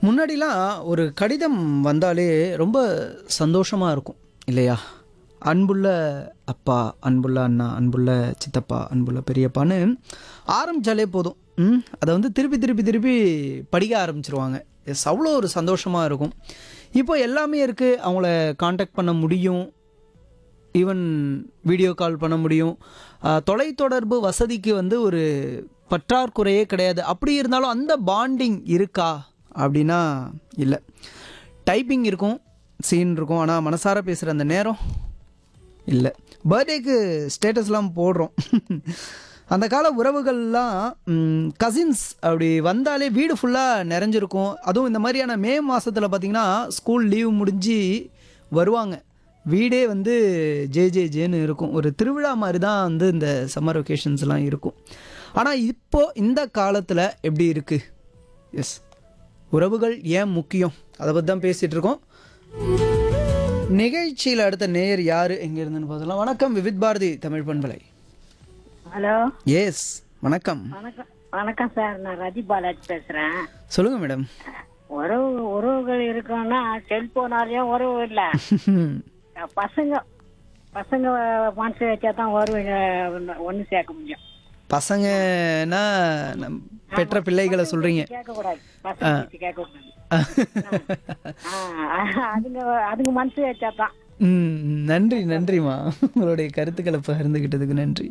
முன்னாடிலாம் ஒரு கடிதம் வந்தாலே ரொம்ப சந்தோஷமாக இருக்கும் இல்லையா அன்புள்ள அப்பா அன்புள்ள அண்ணா அன்புள்ள சித்தப்பா அன்புள்ள பெரியப்பான்னு ஆரம்பித்தாலே போதும் ம் அதை வந்து திருப்பி திருப்பி திருப்பி படிக்க ஆரம்பிச்சிருவாங்க எஸ் அவ்வளோ ஒரு சந்தோஷமாக இருக்கும் இப்போ எல்லாமே இருக்குது அவங்கள காண்டாக்ட் பண்ண முடியும் ஈவன் வீடியோ கால் பண்ண முடியும் ஆஹ், தொலைத்தொடர்பு வசதிக்கு வந்து ஒரு பற்றாக்குறையே கிடையாது அப்படி இருந்தாலும் அந்த பாண்டிங் இருக்கா அப்படின்னா இல்லை டைப்பிங் இருக்கும் சீன் இருக்கும் ஆனால் மனசார பேசுகிற அந்த நேரம் இல்லை பர்த்டேக்கு ஸ்டேட்டஸ்லாம் போடுறோம் அந்த கால உறவுகள்லாம் கசின்ஸ் அப்படி வந்தாலே வீடு ஃபுல்லாக நிறைஞ்சிருக்கும் அதுவும் இந்த மாதிரியான மே மாதத்தில் பார்த்திங்கன்னா ஸ்கூல் லீவ் முடிஞ்சு வருவாங்க வீடே வந்து ஜே ஜே ஜேன்னு இருக்கும் ஒரு திருவிழா மாதிரி தான் வந்து இந்த சம்மர் வெக்கேஷன்ஸ்லாம் இருக்கும் ஆனால் இப்போ இந்த காலத்தில் எப்படி இருக்குது எஸ் உறவுகள் ஏன் முக்கியம் அதை பற்றி தான் பேசிகிட்டு இருக்கோம் நிகழ்ச்சியில் அடுத்த நேயர் யார் எங்கே இருந்துன்னு பார்த்தலாம் வணக்கம் விவித் பாரதி தமிழ் பண்பலை ஹலோ எஸ் வணக்கம் வணக்கம் வணக்கம் சார் நான் ரதி பாலாஜி பேசுறேன் சொல்லுங்கள் மேடம் உறவு உறவுகள் இருக்கணும்னா செல்போனாலேயும் உறவு இல்ல பசங்க பசங்க மனசு வச்சா தான் உறவு ஒண்ணு சேர்க்க முடியும் பசங்கன்னா நம் பெற்ற பிள்ளைகளை சொல்கிறீங்க கேட்க கூடாது பசங்க பேச்சு கேட்க கூடாது ஆ, அதுங்க அதுங்க மனசு வச்சா தான் ம் நன்றி நன்றிம்மா உங்களுடைய கருத்துக்களை பகிர்ந்துக்கிட்டதுக்கு நன்றி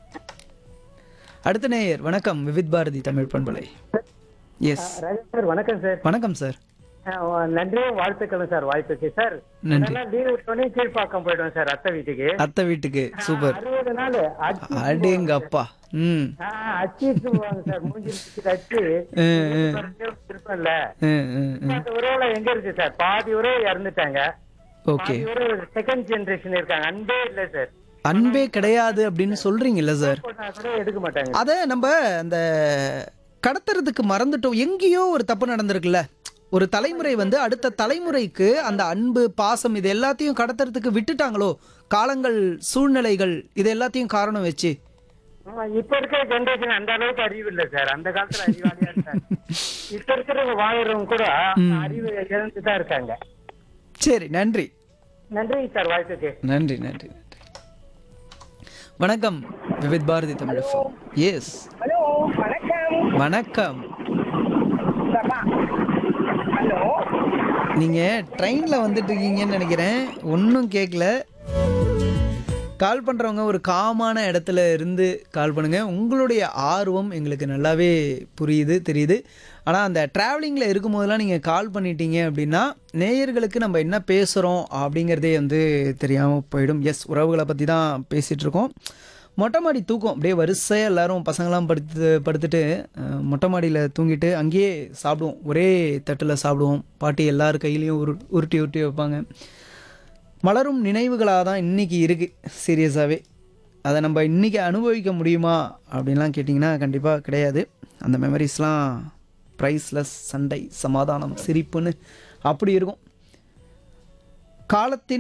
அடுத்த நேயர் வணக்கம் விவித் பாரதி தமிழ் பண்பலை எஸ் ராஜா சார் வணக்கம் சார் வணக்கம் சார் அஹ் நன்றியும் வாழ்த்துக்களும் சார் வாய்ப்புக்கு சார் நன்றி லீவ் விட்டோடனே கீழ்ப்பாக்கம் போயிடுவேன் சார் அத்தை வீட்டுக்கு அத்தை வீட்டுக்கு சூப்பர் அறுபது நாள் அச்சு அடேங்க அப்பா ம் ஆஹ், அச்சு போவாங்க சார் மூஞ்சி பிடிச்சிட்டு அச்சு இருப்பேன்ல ம், ம், ம். அந்த உறவுல எங்க இருக்கு சார் பாதி உறவு இறந்துட்டாங்க ஓகே பாதி உறவு செகண்ட் ஜெனரேஷன் இருக்காங்க அன்பே இல்ல சார் அன்பே கிடையாது அப்படின்னு சொல்றீங்கல்ல சார் போட்டா கூட எடுக்க மாட்டாங்க அதை நம்ம அந்த கடத்துறதுக்கு மறந்துட்டோம் எங்கேயோ ஒரு தப்பு நடந்திருக்குல்ல ஒரு தலைமுறை வந்து அடுத்த தலைமுறைக்கு அந்த அன்பு பாசம் இது எல்லாத்தையும் கடத்துறதுக்கு விட்டுட்டாங்களோ காலங்கள் சூழ்நிலைகள் இது எல்லாத்தையும் காரணம் வச்சு ஆமா, இப்ப இருக்கிற ஜெனரேஷன் அந்த அளவுக்கு அறிவு இல்ல சார் அந்த காலத்துல அறிவாளியா இருக்காங்க இப்ப இருக்கிறவங்க வாழறவங்க கூட அறிவு இழந்து தான் இருக்காங்க சரி நன்றி நன்றி சார் வாய்ப்புக்கு நன்றி நன்றி நன்றி வணக்கம் விவித் பாரதி தமிழ் எஸ் ஹலோ வணக்கம் வணக்கம் சபா ஹலோ நீங்கள் ட்ரெயினில் வந்துட்டு இருக்கீங்கன்னு நினைக்கிறேன் ஒன்றும் கேட்கல கால் பண்ணுறவங்க ஒரு காமான இடத்துல இருந்து கால் பண்ணுங்கள் உங்களுடைய ஆர்வம் எங்களுக்கு நல்லாவே புரியுது தெரியுது ஆனால் அந்த ட்ராவலிங்கில் இருக்கும்போதெல்லாம் நீங்கள் கால் பண்ணிட்டீங்க அப்படின்னா நேயர்களுக்கு நம்ம என்ன பேசுகிறோம் அப்படிங்கிறதே வந்து தெரியாமல் போயிடும் எஸ் உறவுகளை பற்றி தான் பேசிகிட்டு இருக்கோம் மொட்டை மாடி தூக்கம் அப்படியே வரிசையாக எல்லாரும் பசங்களாம் படுத்து படுத்துட்டு அஹ், மொட்டை மாடியில் தூங்கிட்டு அங்கேயே சாப்பிடுவோம் ஒரே தட்டில் சாப்பிடுவோம் பாட்டி எல்லார் கையிலையும் உரு உருட்டி உருட்டி வைப்பாங்க மலரும் நினைவுகளாக தான் இன்றைக்கி இருக்குது சீரியஸாகவே அதை நம்ம இன்றைக்கி அனுபவிக்க முடியுமா அப்படின்லாம் கேட்டிங்கன்னா கண்டிப்பாக கிடையாது அந்த மெமரிஸ்லாம் ப்ரைஸ்லெஸ் சண்டை சமாதானம் சிரிப்புன்னு அப்படி இருக்கும் காலத்தின்